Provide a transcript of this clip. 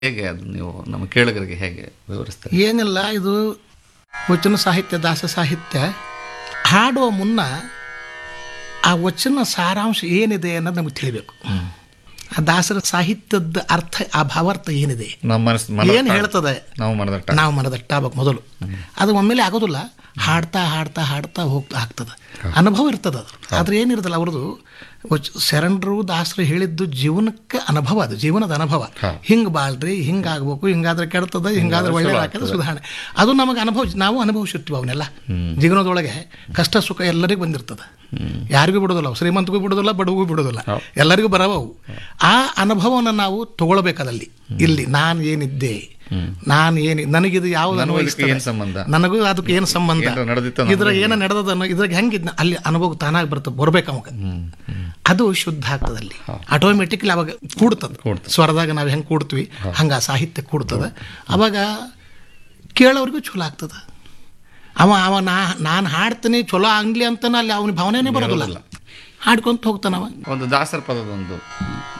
ಹೇಗೆ ಅದು ನೀವು ನಮ್ಮ ಕೇಳುಗರಿಗೆ ಹೇಗೆ ವಿವರಿಸ್ತಾರೆ ಏನಿಲ್ಲ ಇದು ವಚನ ಸಾಹಿತ್ಯ ದಾಸ ಸಾಹಿತ್ಯ ಹಾಡುವ ಮುನ್ನ ಆ ವಚನ ಸಾರಾಂಶ ಏನಿದೆ ಅನ್ನೋದು ನಮಗೆ ತಿಳಿಬೇಕು ಆ ದಾಸರ ಸಾಹಿತ್ಯದ ಅರ್ಥ ಆ ಭಾವಾರ್ಥ ಏನಿದೆ ನಮ್ಮ ಮನಸ್ಸು ಮನ ಏನು ಹೇಳ್ತದೆ ನಾವು ಮನದಟ್ಟ ನಾವು ಮನದಟ್ಟಾಗಬೇಕು ಮೊದಲು ಅದು ಒಮ್ಮೆಲೆ ಆಗೋದಿಲ್ಲ ಹಾಡ್ತಾ ಹಾಡ್ತಾ ಹಾಡ್ತಾ ಹೋಗ್ತಾ ಆಗ್ತದೆ ಅನುಭವ ಇರ್ತದೆ ಅದು ಆದ್ರೆ ಏನಿರ್ತಲ್ಲ ಅವ್ರದ್ದು ವಚ್- ಶರಣರು ದಾಸರು ಹೇಳಿದ್ದು ಜೀವನಕ್ಕೆ ಅನುಭವ ಅದು ಜೀವನದ ಅನುಭವ ಹಿಂಗೆ ಬಾಳ್ರಿ ಹಿಂಗೆ ಆಗ್ಬೇಕು ಹಿಂಗಾದ್ರೆ ಕೆಡ್ತದ ಹಿಂಗಾದ್ರೆ ಒಳ್ಳೆ ಆಗ್ತದೆ ಸುಧಾರಣೆ ಅದು ನಮಗೆ ಅನುಭವ ನಾವು ಅನುಭವಿಸಿರ್ತೀವಿ ಅವನ್ನೆಲ್ಲ ಜೀವನದೊಳಗೆ ಕಷ್ಟ ಸುಖ ಎಲ್ಲರಿಗೂ ಬಂದಿರ್ತದೆ ಯಾರಿಗೂ ಬಿಡೋದಿಲ್ಲ ಅವು. ಶ್ರೀಮಂತಗೂ ಬಿಡೋದಿಲ್ಲ ಬಡವಿಗೂ ಬಿಡೋದಿಲ್ಲ ಎಲ್ಲರಿಗೂ ಬರವವು ಆ ಅನುಭವವನ್ನು ನಾವು ತಗೊಳ್ಬೇಕದಲ್ಲಿ ಇಲ್ಲಿ ನಾನು ಏನಿದ್ದೆ ನಾನು ಏನು ನನಗಿದು ಯಾವ್ದು ನನಗೂ ಇದಕ್ಕೆ ಅನ್ವಯಿಸ್ತದೆ ಏನ್ ಸಂಬಂಧ? ನನಗೂ ಅದಕ್ಕೆ ಏನು ಸಂಬಂಧ ಏನಾರ ನಡೆದಿತ್ತೋ ಇದ್ರ ಏನ ನಡೆದದ ಅನ್ನೋ ಇದ್ರಾಗ ಹೆಂಗಿದ್ ಅಲ್ಲಿ ಅನುಭವ ತಾನಾಗಿ ಬರ್ತದೆ ಬರ್ಬೇಕು ಅವಾಗ ಅದು ಶುದ್ಧ ಆಗ್ತದೆ ಅಲ್ಲಿ ಆಟೋಮೆಟಿಕ್ಲಿ ಅವಾಗ ಕೂಡ್ತದೆ ಸ್ವರದಾಗ ನಾವು ಹೆಂಗೆ ಕೂಡ್ತೀವಿ ಹಂಗ ಆ ಸಾಹಿತ್ಯ ಕೂಡ್ತದೆ ಅವಾಗ ಕೇಳೋರಿಗೂ ಚಲೋ ಆಗ್ತದೆ ಅವ ಅವ ನಾ ನಾನು ಹಾಡ್ತೀನಿ ಚಲೋ ಆಗ್ಲಿ ಅಂತ ಅಲ್ಲಿ ಅವನ ಭಾವನೆನೇ ಬರೋದಿಲ್ಲ ಹಾಡ್ಕೊಂತ ಹೋಗ್ತಾನವ ಒಂದು ದಾಸರ ಪದದೊಂದು